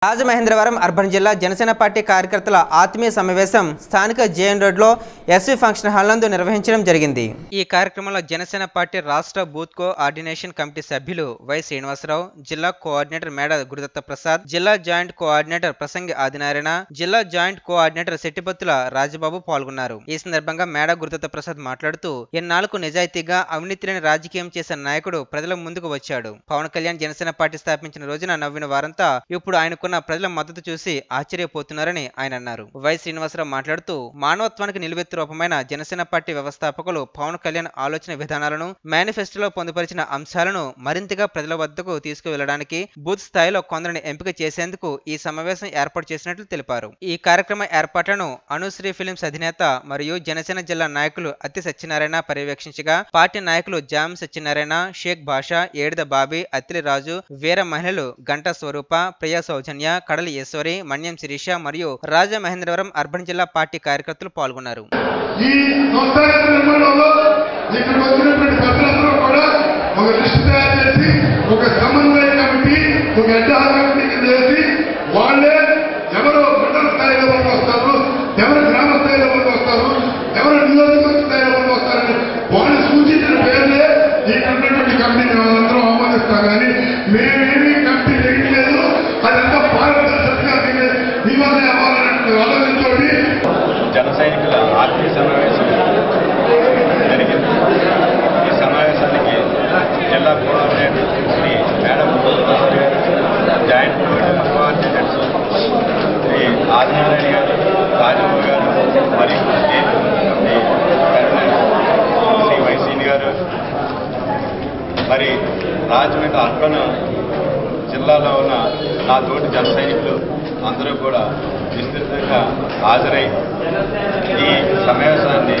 Rajamahendravaram urban జిల్లా Janasena party కార్యకర్తల ఆత్మీయ సమావేశం స్థానిక జేఎన్ రోడ్లో ఎస్వి ఫంక్షన్ హాల్ నందు నిర్వహించడం జరిగింది ఈ కార్యక్రమంలో జనసేన పార్టీ రాష్ట్ర బూత్ కోఆర్డినేషన్ కమిటీ సభ్యులు వై శ్రీనివాసరావు జిల్లా కోఆర్డినేటర్ మేడ గురుదత్త ప్రసాద్ జిల్లా జాయింట్ కోఆర్డినేటర్ ప్రసంగి ఆదినారాయణ జిల్లా జాయింట్ కోఆర్డినేటర్ శెట్టిపత్తుల రాజబాబు పాల్గొన్నారు ఈ సందర్భంగా మేడ గురుదత్త ప్రసాద్ మాట్లాడుతూ ఎన్నాళ్లకు నిజాయితీగా అవినీతి లేని రాజకీయం చేసిన నాయకుడు ప్రజల ముందుకు వచ్చాడు పవన్ కళ్యాణ్ జనసేన పార్టీ స్థాపించిన రోజున నవ్విన వారంతా ఇప్పుడు ఆయనకున్న ప్రజల మద్దతు చూసి ఆశ్చర్యపోతున్నారని ఆయన అన్నారు వై శ్రీనివాసరావు మాట్లాడుతూ మానవత్వానికి నిలువెత్తు రూపమైన జనసేన పార్టీ వ్యవస్థాపకులు పవన్ కళ్యాణ్ ఆలోచన విధానాలను మేనిఫెస్టోలో పొందుపరిచిన అంశాలను మరింతగా ప్రజల వద్దకు తీసుకువెళ్లడానికి బూత్ స్థాయిలో కొందరిని ఎంపిక చేసేందుకు ఈ సమావేశం ఏర్పాటు చేసినట్లు తెలిపారు ఈ కార్యక్రమ ఏర్పాట్లను అనుశ్రీ ఫిలిమ్స్ అధినేత మరియు జనసేన జిల్లా నాయకులు అత్తి సత్యనారాయణ పర్యవేక్షించగా పార్టీ నాయకులు జామ్ సత్యనారాయణ షేక్ బాషా ఏడిద బాబీ అత్తిలి రాజు వీర మహిళలు గంటా స్వరూప ప్రియా సౌజన్య కడలి ఈశ్వరి మన్యం శిరీష మరియు రాజమహేంద్రవరం అర్బన్ జిల్లా పార్టీ కార్యకర్తలు పాల్గొన్నారు ఈ సంస్థాగత నిర్మాణంలో ఇక్కడ వచ్చినటువంటి పెద్దలందరూ కూడా ఒక లిస్టు తయారు చేసి ఒక సమన్వయ కమిటీ ఒక అడ్డాల కమిటీ కింద వేసి వాళ్ళే ఎవరు మండల స్థాయిలో వాళ్ళు వస్తారు ఎవరు గ్రామ స్థాయిలో వాళ్ళు వస్తారు ఎవరు నియోజకవర్గ స్థాయిలో వాళ్ళు వస్తారని వాళ్ళు సూచించిన పేర్లే ఇక్కడ ఉన్నటువంటి కమిటీని వాళ్ళందరూ ఆమోదిస్తాం కానీ మేమేమీ కమిటీ వేయట్లేదు అదంతా పారదర్శకంగా మీ వల్లే అవ్వాలన్నటువంటి ఆలోచనతోటి జన సైనికుల ఆత్మీయ సమావేశం జరిగింది ఈ సమావేశానికి జిల్లా కోఆర్డినేటర్ శ్రీ మేడం గోపాల్ గారు జాయింట్ కోఆర్డినేటర్స్ శ్రీ ఆదినారాయణ గారు రాజబాబు గారు మరియు స్టేట్ కమిటీ కన్వీనర్ శ్రీ వైసీని గారు మరి రాజమండ్రి అర్బన్ జిల్లాలో ఉన్న నా తోటి జన సైనికులు అందరూ కూడా విస్తృతంగా హాజరై ఈ సమావేశాన్ని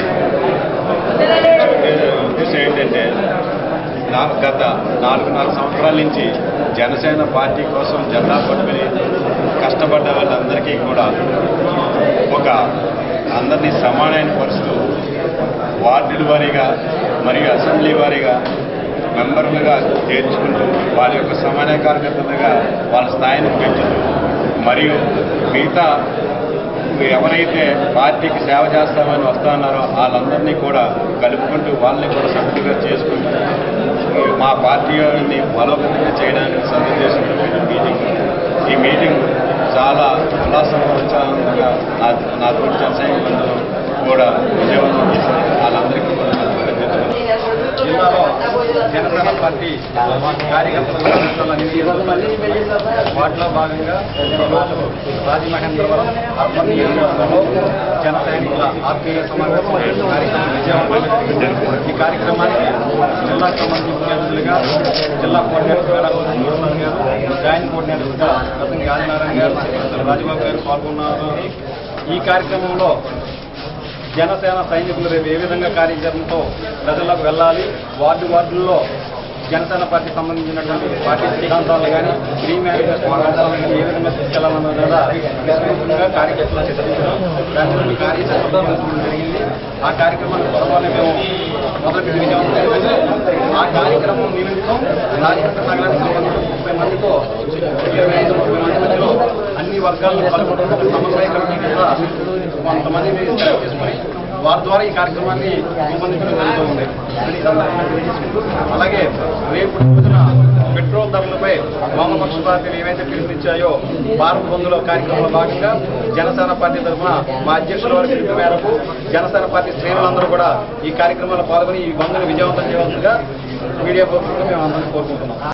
ఉద్దేశం ఏంటంటే నాకు గత నాలుగున్నర సంవత్సరాల నుంచి జనసేన పార్టీ కోసం జెండా పట్టుకుని కష్టపడ్డ వాళ్ళందరికీ కూడా ఒక అందరినీ సమానమైన పరుస్తూ వార్డుల వారీగా మరియు అసెంబ్లీ వారీగా మెంబర్లుగా చేర్చుకుంటూ వాళ్ళ యొక్క సమాన కార్యకర్తలుగా వాళ్ళ స్థాయిని పెంచుతూ మరియు మిగతా ఎవరైతే పార్టీకి సేవ చేస్తామని వస్తున్నారో వాళ్ళందరినీ కూడా కలుపుకుంటూ వాళ్ళని కూడా సభ్యులుగా చేసుకుంటూ మా పార్టీ వారిని బలోపేతంగా చేయడానికి సదుద్దేశంతో మీటింగ్ ఈ మీటింగ్ చాలా ఉల్లాసంగా ఉత్సాహంగా నా నా తోటి జనసైనికులందరూ కూడా విజయవంతం చేశారు వాళ్ళందరికీ కూడా నా కృతజ్ఞతలు జిల్లాలో జనసేన పార్టీ కార్యకర్తల సంఘటనల నియోజకవర్గం వాటిలో భాగంగా ఈరోజు రాజమహేంద్రవరం అర్బన్ నియోజకవర్గంలో జన సైనికుల ఆత్మీయ సమావేశం కార్యక్రమం విజయవంతం ఈ కార్యక్రమానికి జిల్లాకు సంబంధించిన ముఖ్య అతిథులుగా జిల్లా కోఆర్డినేటర్ గారు మురళన్ గారు జాయింట్ కోఆర్డినేటర్గా ప్రసంగి ఆదినారాయణ గారు రాజబాబు గారు పాల్గొన్నారు ఈ కార్యక్రమంలో జనసేన సైనికులు రేపు ఏ విధంగా కార్యాచరణతో ప్రజలకు వెళ్ళాలి వార్డు వార్డుల్లో జనసేన పార్టీ సంబంధించినటువంటి పార్టీ సిద్ధాంతాలు కానీ ప్రీ మేనిఫెస్టో అంశాలను కానీ ఏ విధంగా తీసుకెళ్లాలన్న మీద విస్తృతంగా కార్యకర్తలు చర్చించడం దాని నుండి కార్యాచరణ తీసుకోవడం జరిగింది ఆ కార్యక్రమాన్ని త్వరలోనే మేము మొదలుపెట్టి విజయవంతం ఆ కార్యక్రమం నిమిత్తం రాజకీయ నగరానికి సంబంధించిన ముప్పై మందితో ఇరవై ఐదు ముప్పై మంది మధ్యలో అన్ని వర్గాలను కలుపుకుంటూ ఒక సమన్వయ కమిటీ కింద కొంతమందిని సెలెక్ట్ చేసుకొని వారి ద్వారా ఈ కార్యక్రమాన్ని రూపొందించడం జరుగుతూ ఉంది అని ఈ సందర్భంగా తెలియజేసుకుంటూ అలాగే రేపు రోజున పెట్రోల్ ధరలపై వామపక్ష పార్టీలు ఏవైతే పిలుపునిచ్చాయో భారత్ బంధులో కార్యక్రమంలో భాగంగా జనసేన పార్టీ తరఫున మా అధ్యక్షుల వారి పిలుపు మేరకు జనసేన పార్టీ శ్రేణులందరూ కూడా ఈ కార్యక్రమంలో పాల్గొని ఈ బంధుని విజయవంతం చేయవలసిందిగా మీడియా పక్షంగా మేము అందరినీ కోరుకుంటున్నాం